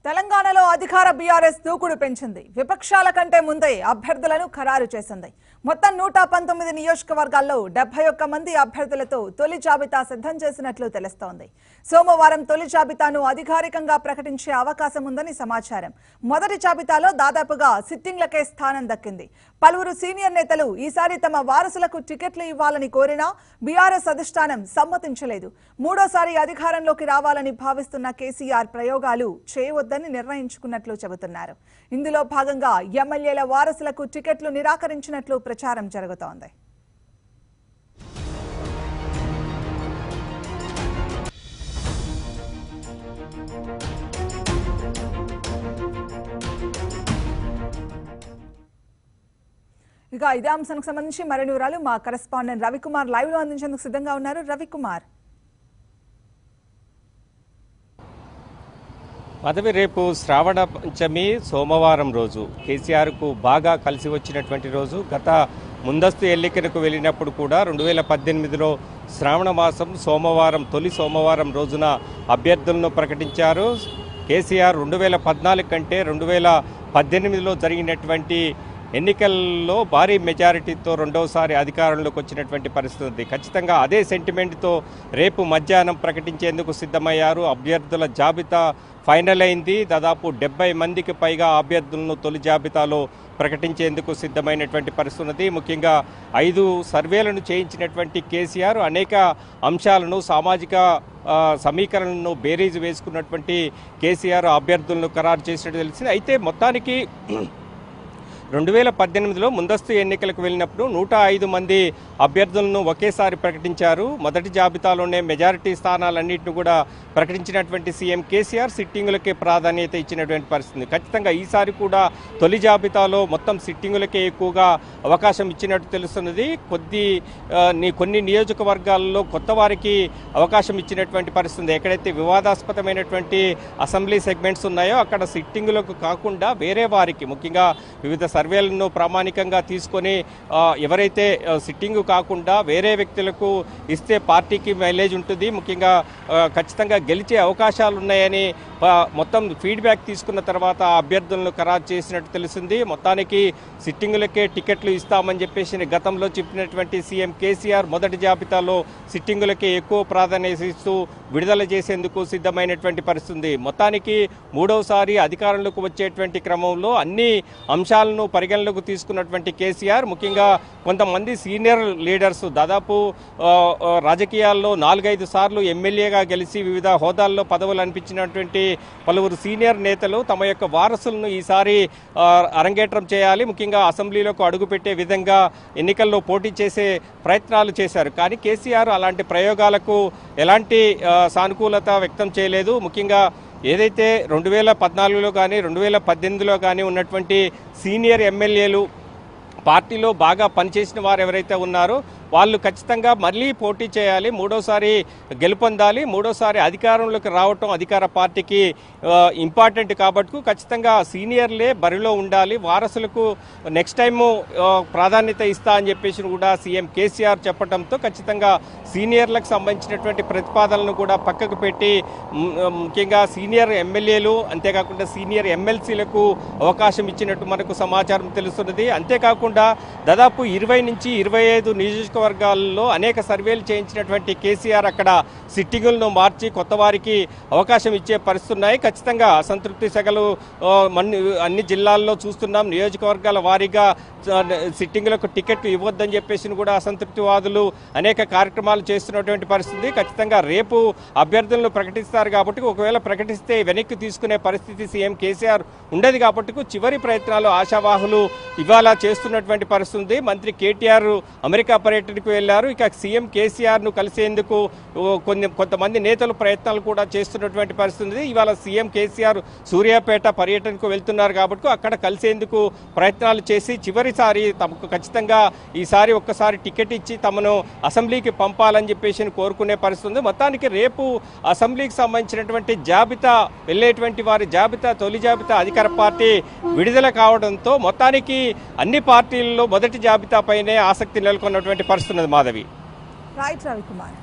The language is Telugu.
తెలంగాణలో అధికార బీఆర్ఎస్ దూకుడు పెంచింది విపక్షాల కంటే ముందే అభ్యర్థులను ఖరారు చేసింది మొత్తం నూట పంతొమ్మిది నియోజకవర్గాల్లో డెబ్బై ఒక్క మంది అభ్యర్థులతో తొలి జాబితా సిద్ధం చేసినట్లు తెలుస్తోంది సోమవారం తొలి జాబితాను అధికారికంగా ప్రకటించే అవకాశం ఉందని సమాచారం మొదటి జాబితాలో దాదాపుగా సిట్టింగ్లకే స్థానం దక్కింది పలువురు సీనియర్ నేతలు ఈసారి తమ వారసులకు టికెట్లు ఇవ్వాలని కోరినా బీఆర్ఎస్ అధిష్టానం సమ్మతించలేదు మూడోసారి అధికారంలోకి రావాలని భావిస్తున్న కేసీఆర్ ప్రయోగాలు చేయవద్దని నిర్ణయించుకున్నట్లు చెబుతున్నారు ఇందులో భాగంగా ఎమ్మెల్యేల వారసులకు టికెట్లు నిరాకరించినట్లు ప్రచారం జరుగుతోంది ఇక ఇదే అంశానికి సంబంధించి మరిన్ని వివరాలు మా కరెస్పాండెంట్ రవికుమార్ లైవ్ లో అందించేందుకు సిద్ధంగా ఉన్నారు రవికుమార్ పదవి రేపు శ్రావణ పంచమి సోమవారం రోజు కేసీఆర్కు బాగా కలిసి వచ్చినటువంటి రోజు గత ముందస్తు ఎన్నికలకు వెళ్ళినప్పుడు కూడా రెండు వేల పద్దెనిమిదిలో శ్రావణ మాసం సోమవారం తొలి సోమవారం రోజున అభ్యర్థులను ప్రకటించారు కేసీఆర్ రెండు వేల పద్నాలుగు కంటే రెండు వేల పద్దెనిమిదిలో జరిగినటువంటి ఎన్నికల్లో భారీ మెజారిటీతో రెండవసారి అధికారంలోకి వచ్చినటువంటి పరిస్థితి ఉంది ఖచ్చితంగా అదే సెంటిమెంట్తో రేపు మధ్యాహ్నం ప్రకటించేందుకు సిద్ధమయ్యారు అభ్యర్థుల జాబితా ఫైనల్ అయింది దాదాపు డెబ్బై మందికి పైగా అభ్యర్థులను తొలి జాబితాలో ప్రకటించేందుకు సిద్ధమైనటువంటి పరిస్థితి ఉన్నది ముఖ్యంగా ఐదు సర్వేలను చేయించినటువంటి కేసీఆర్ అనేక అంశాలను సామాజిక ఆ, సమీకరణలను బేరీజు వేసుకున్నటువంటి కేసీఆర్ అభ్యర్థులను ఖరారు చేసినట్టు తెలిసింది అయితే మొత్తానికి రెండు వేల పద్దెనిమిదిలో ముందస్తు ఎన్నికలకు వెళ్ళినప్పుడు నూట ఐదు మంది అభ్యర్థులను ఒకేసారి ప్రకటించారు మొదటి జాబితాలోనే మెజారిటీ స్థానాలన్నింటిని కూడా ప్రకటించినటువంటి సీఎం కేసీఆర్ సిట్టింగులకే ప్రాధాన్యత ఇచ్చినటువంటి పరిస్థితి ఖచ్చితంగా ఈసారి కూడా తొలి జాబితాలో మొత్తం సిట్టింగులకే ఎక్కువగా అవకాశం ఇచ్చినట్టు తెలుస్తున్నది కొద్ది ఆ, ని- కొన్ని నియోజకవర్గాల్లో కొత్త వారికి అవకాశం ఇచ్చినటువంటి పరిస్థితి ఎక్కడైతే వివాదాస్పదమైనటువంటి అసెంబ్లీ సెగ్మెంట్స్ ఉన్నాయో అక్కడ సిట్టింగులకు కాకుండా వేరే వారికి ముఖ్యంగా వివిధ సర్వేలను ప్రామాణికంగా తీసుకొని ఆ, ఎవరైతే ఆ, సిట్టింగ్ కాకుండా వేరే వ్యక్తులకు ఇస్తే పార్టీకి మైలేజ్ ఉంటుంది ముఖ్యంగా ఆ, ఖచ్చితంగా గెలిచే అవకాశాలు ఉన్నాయని ఆ, మొత్తం ఫీడ్బ్యాక్ తీసుకున్న తర్వాత ఆ అభ్యర్థులను ఖరారు చేసినట్టు తెలిసింది మొత్తానికి సిట్టింగులకే టికెట్లు ఇస్తామని చెప్పేసి గతంలో చెప్పినటువంటి సీఎం కేసీఆర్ మొదటి జాబితాలో సిట్టింగులకే ఎక్కువ ప్రాధాన్యత ఇస్తూ విడుదల చేసేందుకు సిద్ధమైనటువంటి పరిస్థితి ఉంది. మొత్తానికి మూడవసారి అధికారంలోకి వచ్చేటువంటి క్రమంలో అన్ని అంశాలను పరిగణలోకి తీసుకున్నటువంటి కేసీఆర్ ముఖ్యంగా కొంతమంది సీనియర్ లీడర్స్ దాదాపు ఆ, ఆ, రాజకీయాల్లో నాలుగైదు సార్లు ఎమ్మెల్యేగా గెలిచి వివిధ హోదాల్లో పదవులు అనిపించినటువంటి పలువురు సీనియర్ నేతలు తమ యొక్క వారసులను ఈసారి ఆ, అరంగేట్రం చేయాలి ముఖ్యంగా అసెంబ్లీలోకి అడుగుపెట్టే విధంగా ఎన్నికల్లో పోటీ చేసే ప్రయత్నాలు చేశారు కానీ కేసీఆర్ అలాంటి ప్రయోగాలకు ఎలాంటి ఆ, సానుకూలత వ్యక్తం చేయలేదు ముఖ్యంగా ఏదైతే రెండు వేల పద్నాలుగులో కానీ రెండు వేల పద్దెనిమిదిలో కానీ ఉన్నటువంటి సీనియర్ ఎమ్మెల్యేలు పార్టీలో బాగా పనిచేసిన వారు ఎవరైతే ఉన్నారో వాళ్ళు ఖచ్చితంగా మళ్ళీ పోటీ చేయాలి మూడోసారి గెలుపొందాలి మూడోసారి అధికారంలోకి రావటం అధికార పార్టీకి ఆ, ఇంపార్టెంట్ కాబట్టి ఖచ్చితంగా సీనియర్లే బరిలో ఉండాలి వారసులకు నెక్స్ట్ టైము ఆ, ప్రాధాన్యత ఇస్తా అని చెప్పేసి కూడా సీఎం కేసీఆర్ చెప్పడంతో ఖచ్చితంగా సీనియర్లకు సంబంధించినటువంటి ప్రతిపాదనలను కూడా పక్కకు పెట్టి మ్, ముఖ్యంగా సీనియర్ ఎమ్మెల్యేలు అంతేకాకుండా సీనియర్ ఎమ్మెల్సీలకు అవకాశం ఇచ్చినట్టు మనకు సమాచారం తెలుస్తున్నది అంతేకాకుండా దాదాపు ఇరవై నుంచి ఇరవై ఐదు నియోజకవర్గాల్లో అనేక సర్వేలు చేయించినటువంటి కేసీఆర్ అక్కడ సిట్టింగులను మార్చి కొత్త వారికి అవకాశం ఇచ్చే పరిస్థితి ఉన్నాయి ఖచ్చితంగా అసంతృప్తి సెగలు ఆ, మన్ని అన్ని జిల్లాల్లో చూస్తున్నాం నియోజకవర్గాల వారీగా ఆ, సిట్టింగులకు టికెట్ ఇవ్వద్దని చెప్పేసి కూడా అసంతృప్తివాదులు అనేక కార్యక్రమాలు చేస్తున్నటువంటి పరిస్థితి ఖచ్చితంగా రేపు అభ్యర్థులను ప్రకటిస్తారు కాబట్టి ఒకవేళ ప్రకటిస్తే వెనక్కి తీసుకునే పరిస్థితి సీఎం కేసీఆర్ ఉండదు కాబట్టి చివరి ప్రయత్నాలు ఆశావాహులు ఇవాళ చేస్తున్నటువంటి పరిస్థితి ఉంది మంత్రి కేటీఆర్ అమెరికా పర్యటనకు వెళ్లారు ఇక సీఎం కేసీఆర్ ను కలిసేందుకు ఓ, కొన్ని కొంతమంది నేతలు ప్రయత్నాలు కూడా చేస్తున్నటువంటి పరిస్థితి ఉంది ఇవాళ సీఎం కేసీఆర్ సూర్యాపేట పర్యటనకు వెళ్తున్నారు కాబట్టి అక్కడ కలిసేందుకు ప్రయత్నాలు చేసి చివరిసారి తమకు ఖచ్చితంగా ఈసారి ఒక్కసారి టికెట్ ఇచ్చి తమను అసెంబ్లీకి పంపాలని చెప్పేసి కోరుకునే పరిస్థితి ఉంది మొత్తానికి రేపు అసెంబ్లీకి సంబంధించినటువంటి జాబితా వెళ్ళేటువంటి వారి జాబితా తొలి జాబితా అధికార పార్టీ విడుదల కావడంతో మొత్తానికి అన్ని పార్టీల్లో మొదటి జాబితాపైనే ఆసక్తి నెలకొన్నటువంటి పరిస్థితి ఉన్నది మాధవి రైట్ రవికుమార్